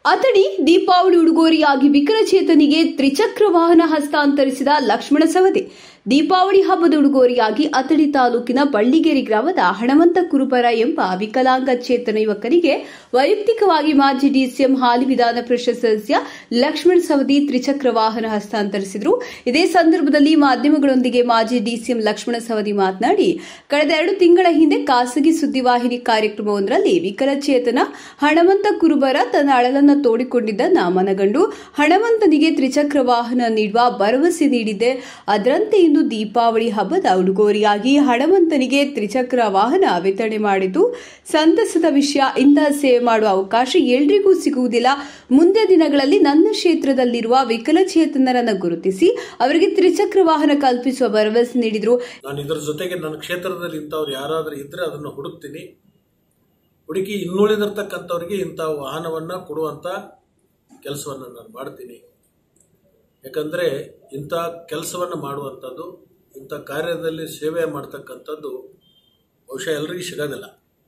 ಅತಡಿ ದೀಪಾವಳಿ ಉಡುಗೊರೆಯಾಗಿ ವಿಕಲಚೇತನಿಗೆ ತ್ರಿಚಕ್ರ ವಾಹನ ಹಸ್ತಾಂತರಿಸಿದ ಲಕ್ಷ್ಮಣ ಸವದಿ ದೀಪಾವಳಿ ಹಬ್ಬದ ಉಡುಗೊರೆಯಾಗಿ ಅತಡಿ ತಾಲೂಕಿನ ಬಳ್ಳಿಗೇರಿ ಗ್ರಾಮದ ಹಣವಂತ ಕುರುಬರ ಎಂಬ ವಿಕಲಾಂಗಚೇತನ ಯುವಕರಿಗೆ ವೈಯಕ್ತಿಕವಾಗಿ ಮಾಜಿ ಡಿಸಿಎಂ ಹಾಲಿ ವಿಧಾನ ಪರಿಷತ್ ಸದಸ್ಯ ಲಕ್ಷ್ಮಣ ಸವದಿ ತ್ರಿಚಕ್ರ ವಾಹನ ಹಸ್ತಾಂತರಿಸಿದರು ಇದೇ ಸಂದರ್ಭದಲ್ಲಿ ಮಾಧ್ಯಮಗಳೊಂದಿಗೆ ಮಾಜಿ ಡಿಸಿಎಂ ಲಕ್ಷ್ಮಣ ಸವದಿ ಮಾತನಾಡಿ ಕಳೆದ ಎರಡು ತಿಂಗಳ ಹಿಂದೆ ಖಾಸಗಿ ಸುದ್ದಿವಾಹಿನಿ ಕಾರ್ಯಕ್ರಮವೊಂದರಲ್ಲಿ ವಿಕಲಚೇತನ ಹಣವಂತ ಕುರುಬರ ತನ್ನ ಅಳಲನ್ನ ತೋಡಿಕೊಂಡಿದ್ದನ್ನ ಮನಗಂಡು ಹಣವಂತನಿಗೆ ತ್ರಿಚಕ್ರ ವಾಹನ ನೀಡುವ ಭರವಸೆ ನೀಡಿದ್ದೆ ಅದರಂತೆ ಇಂದು ದೀಪಾವಳಿ ಹಬ್ಬದ ಉಡುಗೊರೆಯಾಗಿ ಹಣವಂತನಿಗೆ ತ್ರಿಚಕ್ರ ವಾಹನ ವಿತರಣೆ ಮಾಡಿದ್ದು ಸಂತಸದ ವಿಷಯ ಇಂತಹ ಸೇವೆ ಮಾಡುವ ಅವಕಾಶ ಎಲ್ರಿಗೂ ಸಿಗುವುದಿಲ್ಲ ಮುಂದೆ ದಿನಗಳಲ್ಲಿ ನನ್ನ ಕ್ಷೇತ್ರದಲ್ಲಿರುವ ವಿಕಲಚೇತನರನ್ನು ಗುರುತಿಸಿ ಅವರಿಗೆ ತ್ರಿಚಕ್ರ ವಾಹನ ಕಲ್ಪಿಸುವ ಭರವಸೆ ನೀಡಿದರು ನಾನು ಇದರ ಜೊತೆಗೆ ನನ್ನ ಕ್ಷೇತ್ರದಲ್ಲಿ ಇಂಥವ್ರು ಯಾರಾದರೂ ಇದ್ದರೆ ಅದನ್ನು ಹುಡುಕ್ತೀನಿ ಹುಡುಕಿ ಇನ್ನುಳಿದಿರ್ತಕ್ಕಂಥವ್ರಿಗೆ ಇಂಥ ವಾಹನವನ್ನು ಕೊಡುವಂಥ ಕೆಲಸವನ್ನು ನಾನು ಮಾಡ್ತೀನಿ ಯಾಕಂದರೆ ಇಂಥ ಕೆಲಸವನ್ನು ಮಾಡುವಂಥದ್ದು ಇಂಥ ಕಾರ್ಯದಲ್ಲಿ ಸೇವೆ ಮಾಡ್ತಕ್ಕಂಥದ್ದು ಬಹುಶಃ ಎಲ್ರಿಗೂ ಸಿಗೋದಿಲ್ಲ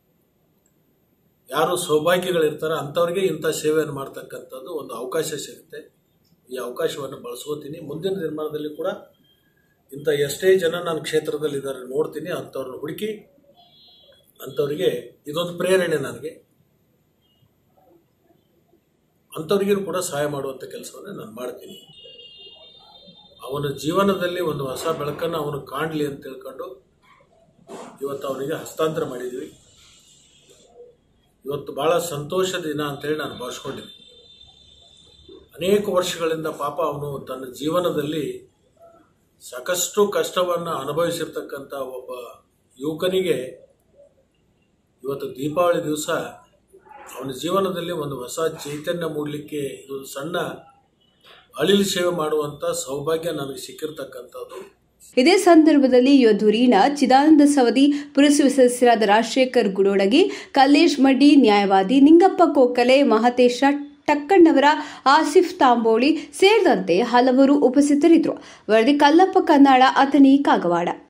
ಯಾರು ಸೌಭಾಗ್ಯಗಳಿರ್ತಾರೋ ಅಂಥವ್ರಿಗೆ ಇಂಥ ಸೇವೆಯನ್ನು ಮಾಡ್ತಕ್ಕಂಥದ್ದು ಒಂದು ಅವಕಾಶ ಸಿಗುತ್ತೆ ಈ ಅವಕಾಶವನ್ನು ಬಳಸ್ಕೋತೀನಿ ಮುಂದಿನ ನಿರ್ಮಾಣದಲ್ಲಿ ಕೂಡ ಇಂಥ ಎಷ್ಟೇ ಜನ ನನ್ನ ಕ್ಷೇತ್ರದಲ್ಲಿ ಇದ್ದಾರೆ ನೋಡ್ತೀನಿ ಅಂಥವ್ರನ್ನ ಹುಡುಕಿ ಅಂಥವ್ರಿಗೆ ಇದೊಂದು ಪ್ರೇರಣೆ ನನಗೆ ಅಂಥವ್ರಿಗೂ ಕೂಡ ಸಹಾಯ ಮಾಡುವಂಥ ಕೆಲಸವನ್ನು ನಾನು ಮಾಡ್ತೀನಿ ಅವನ ಜೀವನದಲ್ಲಿ ಒಂದು ಹೊಸ ಬೆಳಕನ್ನು ಅವನು ಕಾಣಲಿ ಅಂತ ತಿಳ್ಕೊಂಡು ಇವತ್ತು ಅವನಿಗೆ ಹಸ್ತಾಂತರ ಮಾಡಿದ್ವಿ ಇವತ್ತು ಭಾಳ ಸಂತೋಷದ ದಿನ ಅಂತೇಳಿ ನಾನು ಭಾವಿಸ್ಕೊಂಡಿದ್ದೀನಿ ಅನೇಕ ವರ್ಷಗಳಿಂದ ಪಾಪ ಅವನು ತನ್ನ ಜೀವನದಲ್ಲಿ ಸಾಕಷ್ಟು ಕಷ್ಟವನ್ನು ಅನುಭವಿಸಿರ್ತಕ್ಕಂಥ ಒಬ್ಬ ಯುವಕನಿಗೆ ಇವತ್ತು ದೀಪಾವಳಿ ದಿವಸ ಅವನ ಜೀವನದಲ್ಲಿ ಒಂದು ಹೊಸ ಚೈತನ್ಯ ಮೂಡಲಿಕ್ಕೆ ಇದು ಸಣ್ಣ ಅಳಿಲು ಸೇವೆ ಮಾಡುವಂಥ ಸೌಭಾಗ್ಯ ನನಗೆ ಸಿಕ್ಕಿರ್ತಕ್ಕಂಥದ್ದು ಇದೇ ಸಂದರ್ಭದಲ್ಲಿ ಯೋಧೂರಿನ ಚಿದಾನಂದ ಸವದಿ ಪುರಸಭೆ ಸದಸ್ಯರಾದ ರಾಜಶೇಖರ್ ಗುಡೋಡಗಿ ಕಲ್ಲೇಶ್ ಮಡ್ಡಿ ನ್ಯಾಯವಾದಿ ನಿಂಗಪ್ಪ ಕೋಕಲೆ ಮಹತೇಶ ಟಕ್ಕಣ್ಣವರ ಆಸಿಫ್ ತಾಂಬೋಳಿ ಸೇರಿದಂತೆ ಹಲವರು ಉಪಸ್ಥಿತರಿದ್ದರು ವರದಿ ಕಲ್ಲಪ್ಪ ಕನ್ನಾಳ ಅತನಿ ಕಾಗವಾಡ